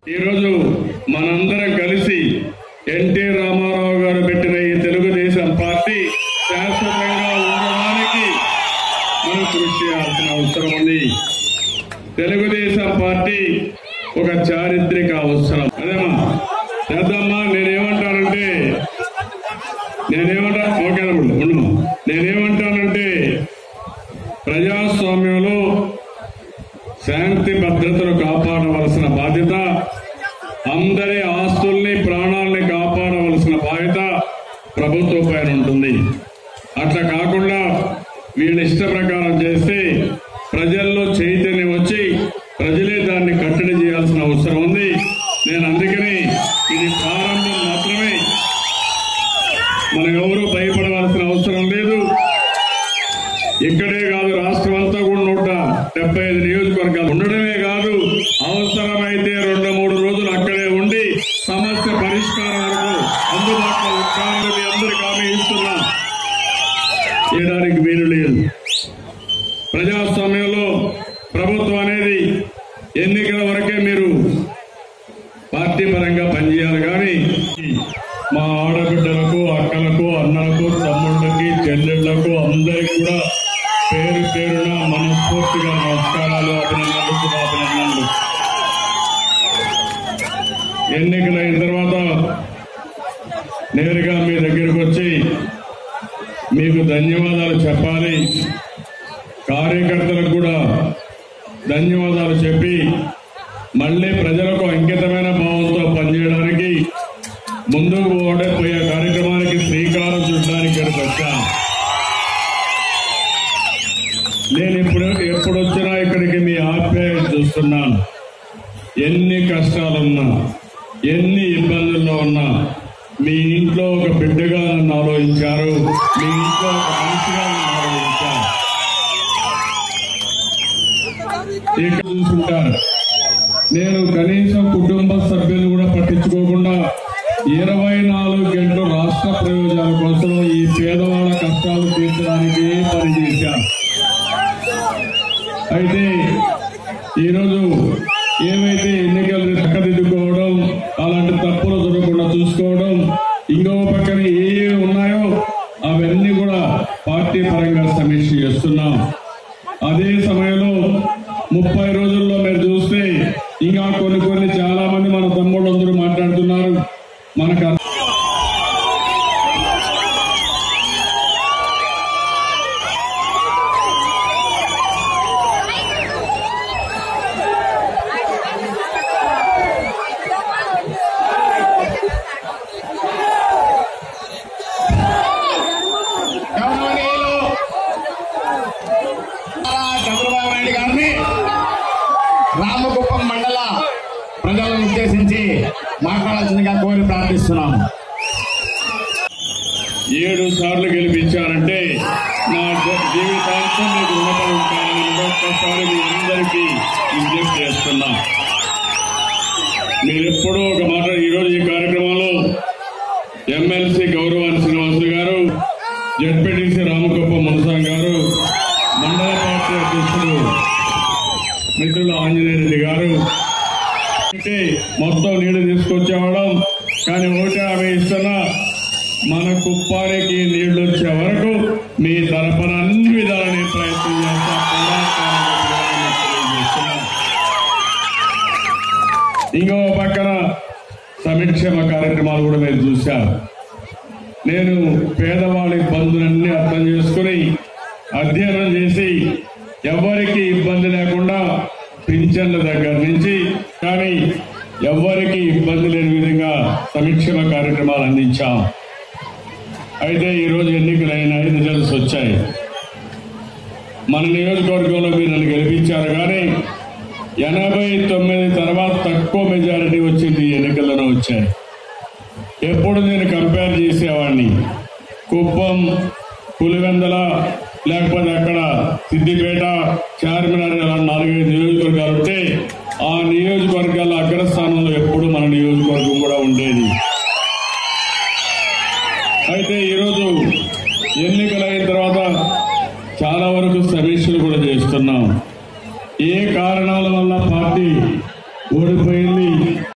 ఈరోజు మనందరం కలిసి ఎన్టీ రామారావు గారు పెట్టిన ఈ తెలుగుదేశం పార్టీ శాశ్వతంగా ఉండడానికి మనం కృషి చేయాల్సిన అవసరం ఉంది తెలుగుదేశం పార్టీ ఒక చారిత్రక అవసరం అదేమా చేద్దామా నేనేమంటానంటే నేనేమంటా ఓకేనప్పుడు ఉండు నేనేమంటానంటే ప్రజాస్వామ్యంలో శాంతి భద్రతలు కాపాడవలసిన బాధ్యత అందరి ఆస్తుల్ని ప్రాణాలని కాపాడవలసిన బాధ్యత ప్రభుత్వం పైన ఉంటుంది అట్లా కాకుండా వీళ్ళ ఇష్ట ప్రకారం చేస్తే ప్రజల్లో చైతన్యం వచ్చి ప్రజలే దాన్ని కట్టడి చేయాల్సిన అవసరం ఉంది నేను అందుకని ఇది ప్రారంభం మాత్రమే మనం ఎవరు భయపడవలసిన అవసరం లేదు ఇక్కడే కాదు రాష్ట్రం అంతా కూడా నూట డెబ్బై ఐదు నియోజకవర్గాలు ఉండడమే కాదు అవసరమైతే రెండు మూడు రోజులు అక్కడే ఉండి సమస్య పరిష్కారం వరకు అందుబాటులో ఉంటామని మీ అందరికి హామీ ఇస్తున్నా చేయడానికి వీలు లేదు ప్రజాస్వామ్యంలో ప్రభుత్వం అనేది ఎన్నికల వరకే మీరు పార్టీ పరంగా పనిచేయాలి కానీ మా ఆడబిడ్డలకు అక్కలకు అన్నలకు తమ్ముళ్ళకి చెల్లెళ్లకు అందరికి కూడా పేరు పేరున మనస్ఫూర్తిగా నమస్కారాలు అభినందనలు శుభాభినందనలు ఎన్నికలైన తర్వాత నేరుగా మీ దగ్గరకు వచ్చి మీకు ధన్యవాదాలు చెప్పాలి కార్యకర్తలకు కూడా ధన్యవాదాలు చెప్పి మళ్ళీ ప్రజలకు అంకితమైన భావంతో పనిచేయడానికి ముందుకు పోవడే పోయే కార్యక్రమానికి శ్రీకారం చుట్టడానికి ఇక్కడికి వచ్చాను నేను ఇప్పుడు ఎప్పుడు వచ్చినా ఇక్కడికి మీ ఆప్యాయత చూస్తున్నాను ఎన్ని కష్టాలున్నా ఎన్ని ఇబ్బందుల్లో ఉన్నా మీ ఇంట్లో ఒక బిడ్డగా నన్ను ఆలోచించారు మీ ఇంట్లో ఒక మనిషిగా నన్ను ఆలోచించారు ఇక్కడ చూసుకుంటారు నేను కనీసం కుటుంబ సభ్యులు కూడా పట్టించుకోకుండా ఇరవై నాలుగు గంటలు రాష్ట్ర ప్రయోజనాల కోసం ఈ పేదవాళ్ళ కష్టాలు తీర్చడానికి పనిచేశాను అయితే ఈరోజు ఏవైతే ఎన్నికలు చక్కదిద్దుకోవడం అలాంటి తప్పులు జరగకుండా చూసుకోవడం ఇంకో పక్కన ఏ ఏ ఉన్నాయో అవన్నీ కూడా పార్టీ పరంగా సమీక్ష చేస్తున్నాం అదే సమయంలో ముప్పై రోజుల్లో మీరు చూస్తే ఇంకా కొన్ని కొన్ని చాలా మంది మన తమ్ముళ్ళు అందరూ మాట్లాడుతున్నారు మనకు అర్థం- గౌరవనీయులు నారా చంద్రబాబు నాయుడు గారిని రామకుప్పం మండల ప్రజలను ఉద్దేశించి మాట్లాడాల్సిందిగా కోరి ప్రార్థిస్తున్నాం ఏడు సార్లు గెలిపించారంటే నా జ- జీవితాంతం మీకు రుణపడి ఉంటానని మరొక్కసారి మీ అందరికీ విజ్ఞప్తి చేస్తున్నా మీరెప్పుడూ ఒక మాట ఈరోజు ఈ కార్యక్రమంలో ఎమ్మెల్సీ గౌరవాని శ్రీనివాసులు గారు జడ్పీటీసీ రామగొప్ప మునసాం గారు మండల పార్టీ అధ్యక్షుడు మిత్రులు ఆంజనేయ రెడ్డి గారు అంటే మొత్తం నీళ్లు తీసుకొచ్చేవాళ్ళం కానీ ఒకటి ఆమె ఇస్తున్నా మన కుప్పానికి నీళ్లు వచ్చే వరకు మీ తరపున అన్ని విధాల నేను ప్రయత్నం చేస్తా పోరాటానికి తెలియజేస్తున్నా. ఇంకో పక్కన సంక్షేమ కార్యక్రమాలు కూడా మీరు చూశారు నేను పేదవాళ్ళ ఇబ్బందులన్నీ అర్థం చేసుకుని అధ్యయనం చేసి ఎవరికి ఇబ్బంది లేకుండా పింఛన్ల దగ్గర నుంచి కానీ ఎవరికి ఇబ్బంది లేని విధంగా సంక్షేమ కార్యక్రమాలు అందించాం అయితే ఈరోజు ఎన్నికలైనాయి రిజల్ట్స్ వచ్చాయి మన నియోజకవర్గంలో మీరు నన్ను గెలిపించారు కానీ ఎనభై తొమ్మిది తర్వాత తక్కువ మెజారిటీ వచ్చింది ఈ ఎన్నికల్లోనే వచ్చాయి ఎప్పుడు నేను కంపేర్ చేసేవాడిని కుప్పం పులివెందల లేకపోతే అక్కడ సిద్దిపేట చార్మినార్ ఇలా నాలుగైదు నియోజకవర్గాలు ఉంటే ఆ నియోజకవర్గాల అగ్రస్థానంలో ఎప్పుడు మన నియోజకవర్గం కూడా ఉండేది అయితే ఈరోజు ఎన్నికలైన తర్వాత చాలా వరకు సమీక్షలు కూడా చేస్తున్నాం ఏ కారణాల వల్ల పార్టీ ఓడిపోయింది